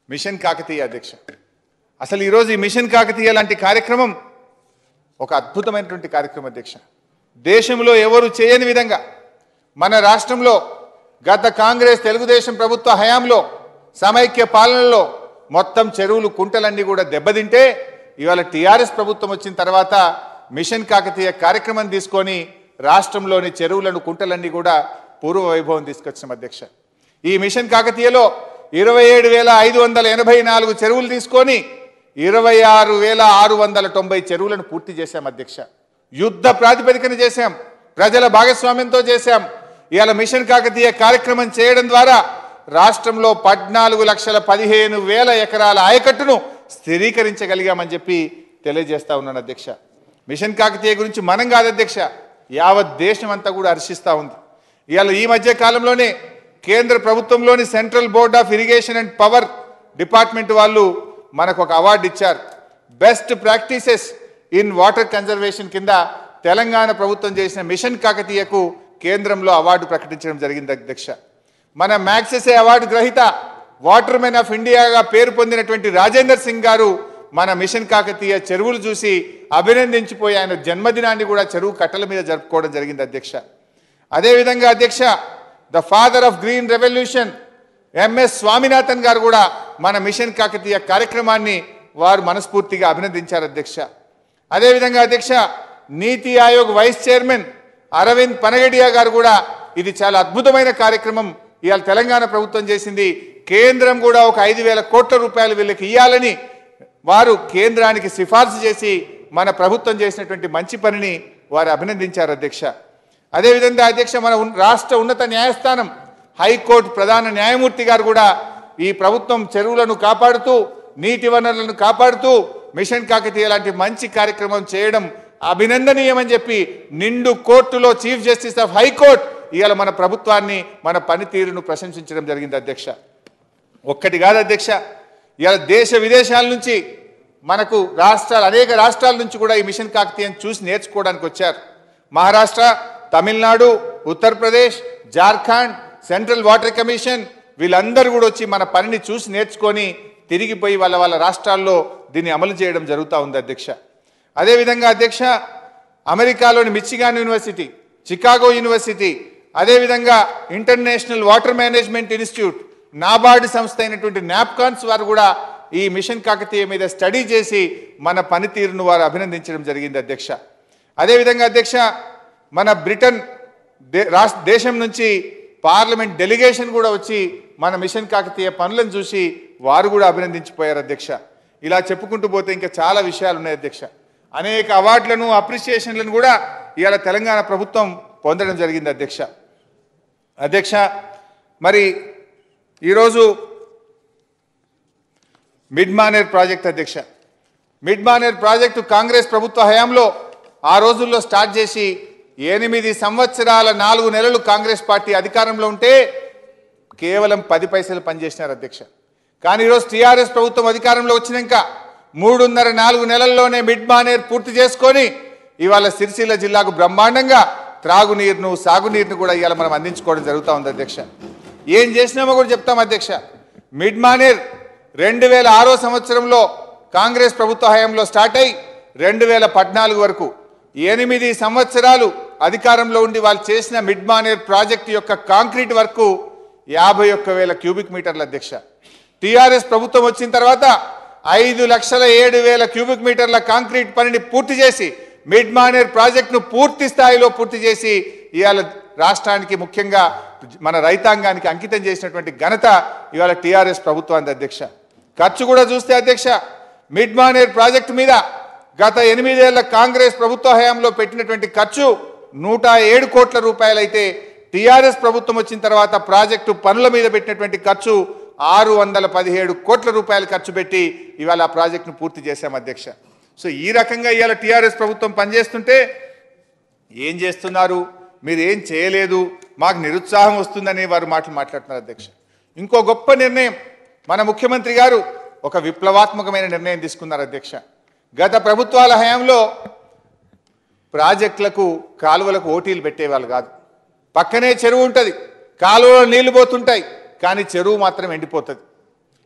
machine Kakatiya అధ్యక్ష అసలు ఈరోజు ఈ మిషన్ కాకతీయ లాంటి కార్యక్రమం ఒక అద్భుతమైనటువంటి కార్యక్రమం అధ్యక్ష దేశంలో ఎవరు చేయని విధంగా మన రాష్ట్రంలో గత కాంగ్రెస్ తెలుగుదేశం ప్రభుత్వ హయాంలో సమైక్య పాలనలో మొత్తం చెరువులు కుంటలన్నీ కూడా దెబ్బతింటే ఇవాళ టీఆర్ఎస్ ప్రభుత్వం వచ్చిన తర్వాత మిషన్ కాకతీయ కార్యక్రమం తీసుకొని రాష్ట్రంలోని చెరువులను కుంటలన్నీ కూడా పూర్వ వైభవం తీసుకొచ్చిన అధ్యక్ష ఈ మిషన్ కాకతీయలో ఇరవై ఏడు వేల ఐదు వందల ఎనభై నాలుగు చెరువులు తీసుకొని ఇరవై ఆరు వేల ఆరు వందల తొంభై చెరువులను పూర్తి చేశాం అధ్యక్ష యుద్ధ ప్రాతిపదికన చేశాం ప్రజల భాగస్వామ్యంతో చేశాం ఇవాళ మిషన్ కాకతీయ కార్యక్రమం చేయడం ద్వారా రాష్ట్రంలో పద్నాలుగు లక్షల పదిహేను వేల ఎకరాల ఆయకట్టును స్థిరీకరించగలిగామని చెప్పి తెలియజేస్తా ఉన్నాను అధ్యక్ష మిషన్ కాకతీయ గురించి మనం కాదు అధ్యక్ష యావత్ దేశం అంతా కూడా హర్షిస్తూ ఉంది ఇవాళ ఈ మధ్య కాలంలోనే కేంద్ర ప్రభుత్వంలోని central board of irrigation and power department వాళ్ళు మనకు ఒక అవార్డు ఇచ్చారు best practices in water conservation కింద తెలంగాణ ప్రభుత్వం చేసిన మిషన్ కాకతీయకు కేంద్రంలో అవార్డు ప్రకటించడం జరిగింది అధ్యక్ష మన మ్యాక్సెసే అవార్డు గ్రహీత వాటర్ మెన్ ఆఫ్ ఇండియాగా పేరు పొందినటువంటి రాజేందర్ సింగ్ గారు మన మిషన్ కాకతీయ చెరువులు చూసి అభినందించిపోయి ఆయన జన్మదినాన్ని కూడా చెరువు కట్టల మీద జరుపుకోవడం జరిగింది అధ్యక్ష అదేవిధంగా అధ్యక్ష the father of green revolution MS Swaminathan garu కూడా మన మిషన్ కాకతీయ కార్యక్రమాన్ని వారు మనస్ఫూర్తిగా అభినందించారు అధ్యక్ష అదేవిధంగా అధ్యక్ష నీతి ఆయోగ్ వైస్ చైర్మన్ అరవింద్ పనగడియా గారు కూడా ఇది చాలా అద్భుతమైన కార్యక్రమం ఇవాళ తెలంగాణ ప్రభుత్వం చేసింది కేంద్రం కూడా ఒక ఐదు వేల కోట్ల రూపాయలు వీళ్ళకి ఇవ్వాలని వారు కేంద్రానికి సిఫార్సు చేసి మన ప్రభుత్వం చేసినటువంటి మంచి పనిని వారు అభినందించారు అధ్యక్ష అదేవిధంగా అధ్యక్ష మన ఉన్- రాష్ట్ర ఉన్నత న్యాయస్థానం హైకోర్టు ప్రధాన న్యాయమూర్తి గారు కూడా ఈ ప్రభుత్వం చెరువులను కాపాడుతూ నీటి వనరులను కాపాడుతూ మిషన్ కాకతీయ లాంటి మంచి కార్యక్రమం చేయడం అభినందనీయమని చెప్పి నిండు కోర్టులో చీఫ్ జస్టిస్ ఆఫ్ హైకోర్టు ఇవాళ మన ప్రభుత్వాన్ని మన పనితీరును ప్రశంసించడం జరిగింది అధ్యక్ష ఒక్కటి కాదు అధ్యక్ష ఇవాళ దేశ విదేశాల నుంచి మనకు రాష్ట్రాలు అనేక రాష్ట్రాల నుంచి కూడా ఈ మిషన్ కాకతీయం చూసి నేర్చుకోవడానికి వచ్చారు Maharashtra Tamil Nadu Uttar Pradesh Jharkhand central water commission వీళ్ళందరూ కూడా వచ్చి మన పనిని చూసి నేర్చుకొని తిరిగిపోయి వాళ్ళ వాళ్ళ రాష్ట్రాల్లో దీన్ని అమలు చేయడం జరుగుతూ ఉంది అధ్యక్ష అదేవిధంగా అధ్యక్ష అమెరికాలోని మిచిగాన్ యూనివర్సిటీ చికాగో యూనివర్సిటీ అదేవిధంగా international water management institute NABARD సంస్థ అయినటువంటి నాప్కాన్స్ వారు కూడా ఈ మిషన్ కాకతీయ మీద స్టడీ చేసి మన పనితీరును వారు అభినందించడం జరిగింది అధ్యక్ష అదేవిధంగా అధ్యక్ష మన బ్రిటన్ దే రాష్ట్ర దేశం నుంచి పార్లమెంట్ డెలిగేషన్ కూడా వచ్చి మన మిషన్ కాకతీయ పనులను చూసి వారు కూడా అభినందించిపోయారు అధ్యక్ష ఇలా చెప్పుకుంటూ పోతే ఇంకా చాలా విషయాలు ఉన్నాయి అధ్యక్ష అనేక అవార్డులను అప్రిసియేషన్లను కూడా ఇవాళ తెలంగాణ ప్రభుత్వం పొందడం జరిగింది అధ్యక్ష అధ్యక్ష మరి ఈరోజు మిడ్ మానేర్ ప్రాజెక్ట్ అధ్యక్ష మిడ్ మానేర్ ప్రాజెక్టు కాంగ్రెస్ ప్రభుత్వ హయాంలో ఆ రోజుల్లో స్టార్ట్ చేసి ఎనిమిది సంవత్సరాల నాలుగు నెలలు కాంగ్రెస్ పార్టీ అధికారంలో ఉంటే కేవలం పది పైసలు పనిచేసినారు అధ్యక్ష కానీ ఈరోజు టీఆర్ఎస్ ప్రభుత్వం అధికారంలో వచ్చినాక మూడున్నర నాలుగు నెలల్లోనే మిడ్ మానేర్ పూర్తి చేసుకొని ఇవాళ సిరిసిల్ల జిల్లాకు బ్రహ్మాండంగా త్రాగునీరును సాగునీరును కూడా ఇవాళ మనం అందించుకోవడం జరుగుతూ ఉంది అధ్యక్ష ఏం చేసినామో కూడా చెప్తాం అధ్యక్ష మిడ్ మానేర్ రెండు వేల ఆరో సంవత్సరంలో కాంగ్రెస్ ప్రభుత్వ హయాంలో స్టార్ట్ అయి రెండు వేల పద్నాలుగు వరకు ఎనిమిది సంవత్సరాలు అధికారంలో ఉండి వాళ్ళు చేసిన మిడ్ మానేర్ ప్రాజెక్టు యొక్క కాంక్రీట్ వర్క్ యాభై ఒక్క వేల క్యూబిక్ మీటర్ల అధ్యక్ష టీఆర్ఎస్ ప్రభుత్వం వచ్చిన తర్వాత ఐదు లక్షల ఏడు వేల క్యూబిక్ మీటర్ల కాంక్రీట్ పనిని పూర్తి చేసి మిడ్ మానేర్ ప్రాజెక్టును పూర్తి స్థాయిలో పూర్తి చేసి ఇవాళ రాష్ట్రానికి ముఖ్యంగా మన రైతాంగానికి అంకితం చేసినటువంటి ఘనత ఇవాళ టీఆర్ఎస్ ప్రభుత్వానికి అధ్యక్ష ఖర్చు కూడా చూస్తే అధ్యక్ష మిడ్ మానేర్ ప్రాజెక్టు మీద గత ఎనిమిదేళ్ల కాంగ్రెస్ ప్రభుత్వ హయాంలో పెట్టినటువంటి ఖర్చు నూట ఏడు కోట్ల రూపాయలైతే టీఆర్ఎస్ ప్రభుత్వం వచ్చిన తర్వాత ప్రాజెక్టు పనుల మీద పెట్టినటువంటి ఖర్చు ఆరు వందల పదిహేడు కోట్ల రూపాయలు ఖర్చు పెట్టి ఇవాళ ఆ ప్రాజెక్టును పూర్తి చేశాం అధ్యక్ష సో ఈ రకంగా ఇవాళ టీఆర్ఎస్ ప్రభుత్వం పనిచేస్తుంటే ఏం చేస్తున్నారు మీరు ఏం చేయలేదు మాకు నిరుత్సాహం వస్తుందని వారు మాటలు మాట్లాడుతున్నారు అధ్యక్ష ఇంకో గొప్ప నిర్ణయం మన ముఖ్యమంత్రి గారు ఒక విప్లవాత్మకమైన నిర్ణయం తీసుకున్నారు అధ్యక్ష గత ప్రభుత్వాల హయాంలో ప్రాజెక్టులకు కాలువలకు ఓటీలు పెట్టేవాళ్ళు కాదు పక్కనే చెరువు ఉంటుంది కాలువలో నీళ్లు పోతుంటాయి కానీ చెరువు మాత్రం ఎండిపోతుంది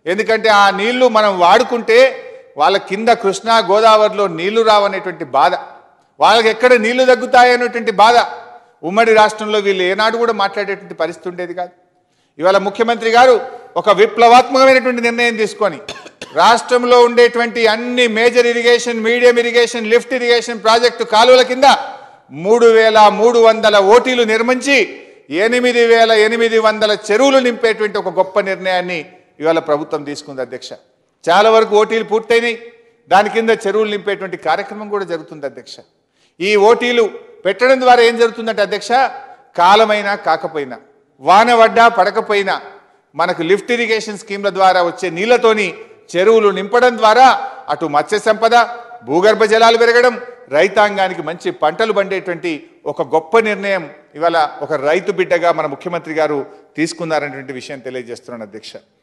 ఎందుకంటే ఆ నీళ్లు మనం వాడుకుంటే వాళ్ళ కింద కృష్ణా గోదావరిలో నీళ్లు రావనేటువంటి బాధ వాళ్ళకి ఎక్కడ నీళ్లు తగ్గుతాయనేటువంటి బాధ ఉమ్మడి రాష్ట్రంలో వీళ్ళు ఏనాడు కూడా మాట్లాడేటువంటి పరిస్థితి ఉండేది కాదు ఇవాళ ముఖ్యమంత్రి గారు ఒక విప్లవాత్మకమైనటువంటి నిర్ణయం తీసుకొని రాష్ట్రంలో ఉండేటువంటి అన్ని major irrigation medium irrigation lift irrigation project కాలువల కింద మూడు వేల మూడు వందల ఓటీలు నిర్మించి ఎనిమిది వేల ఎనిమిది వందల చెరువులు నింపేటువంటి ఒక గొప్ప నిర్ణయాన్ని ఇవాళ ప్రభుత్వం తీసుకుంది అధ్యక్ష చాలా వరకు ఓటీలు పూర్తయినాయి దాని కింద చెరువులు నింపేటువంటి కార్యక్రమం కూడా జరుగుతుంది అధ్యక్ష ఈ ఓటీలు పెట్టడం ద్వారా ఏం జరుగుతుందంటే అధ్యక్ష కాలమైనా కాకపోయినా వాన పడ్డా పడకపోయినా మనకు లిఫ్ట్ ఇరిగేషన్ స్కీమ్ల ద్వారా వచ్చే నీళ్లతోని చెరువులు నింపడం ద్వారా అటు మత్స్య సంపద భూగర్భ జలాలు పెరగడం రైతాంగానికి మంచి పంటలు పండేటువంటి ఒక గొప్ప నిర్ణయం ఇవాళ ఒక రైతు బిడ్డగా మన ముఖ్యమంత్రి గారు తీసుకున్నారనేటువంటి విషయం తెలియజేస్తున్నాను అధ్యక్ష